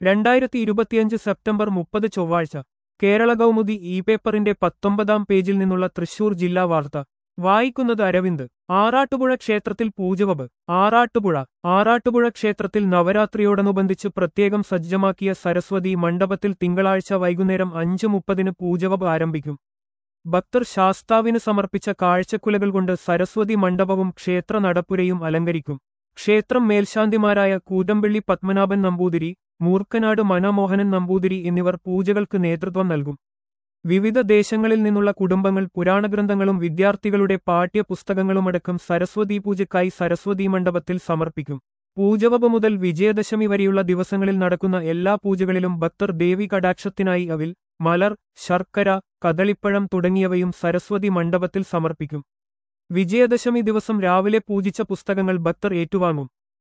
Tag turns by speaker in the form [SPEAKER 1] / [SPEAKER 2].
[SPEAKER 1] രണ്ടായിരത്തി ഇരുപത്തിയഞ്ച് സെപ്റ്റംബർ മുപ്പത് ചൊവ്വാഴ്ച കേരള കൗമുദി ഇ പേപ്പറിന്റെ പത്തൊമ്പതാം പേജിൽ നിന്നുള്ള തൃശൂർ ജില്ലാ വാർത്ത വായിക്കുന്നത് അരവിന്ദ് ആറാട്ടുപുഴ ക്ഷേത്രത്തിൽ പൂജവബ് ആറാട്ടുപുഴ ആറാട്ടുപുഴ ക്ഷേത്രത്തിൽ നവരാത്രിയോടനുബന്ധിച്ച് പ്രത്യേകം സജ്ജമാക്കിയ സരസ്വതി മണ്ഡപത്തിൽ തിങ്കളാഴ്ച വൈകുന്നേരം അഞ്ച് മുപ്പതിന് പൂജവബ് ആരംഭിക്കും ഭക്തർ ശാസ്താവിന് സമർപ്പിച്ച കാഴ്ചക്കുലകൾ കൊണ്ട് സരസ്വതി മണ്ഡപവും ക്ഷേത്ര നടപ്പുരയും അലങ്കരിക്കും ക്ഷേത്രം മേൽശാന്തിമാരായ കൂതമ്പള്ളി പത്മനാഭൻ നമ്പൂതിരി മൂർക്കനാട് മനമോഹനൻ നമ്പൂതിരി എന്നിവർ പൂജകൾക്ക് നേതൃത്വം നൽകും വിവിധ ദേശങ്ങളിൽ നിന്നുള്ള കുടുംബങ്ങൾ പുരാണഗ്രന്ഥങ്ങളും വിദ്യാർത്ഥികളുടെ പാഠ്യപുസ്തകങ്ങളുമടക്കം സരസ്വതി പൂജയ്ക്കായി സരസ്വതി മണ്ഡപത്തിൽ സമർപ്പിക്കും പൂജവപ മുതൽ വിജയദശമി വരെയുള്ള ദിവസങ്ങളിൽ നടക്കുന്ന എല്ലാ പൂജകളിലും ഭക്തർ ദേവി കടാക്ഷത്തിനായി അവിൽ മലർ ശർക്കര കദളിപ്പഴം തുടങ്ങിയവയും സരസ്വതി മണ്ഡപത്തിൽ സമർപ്പിക്കും വിജയദശമി ദിവസം രാവിലെ പൂജിച്ച പുസ്തകങ്ങൾ ഭക്തർ ഏറ്റുവാങ്ങും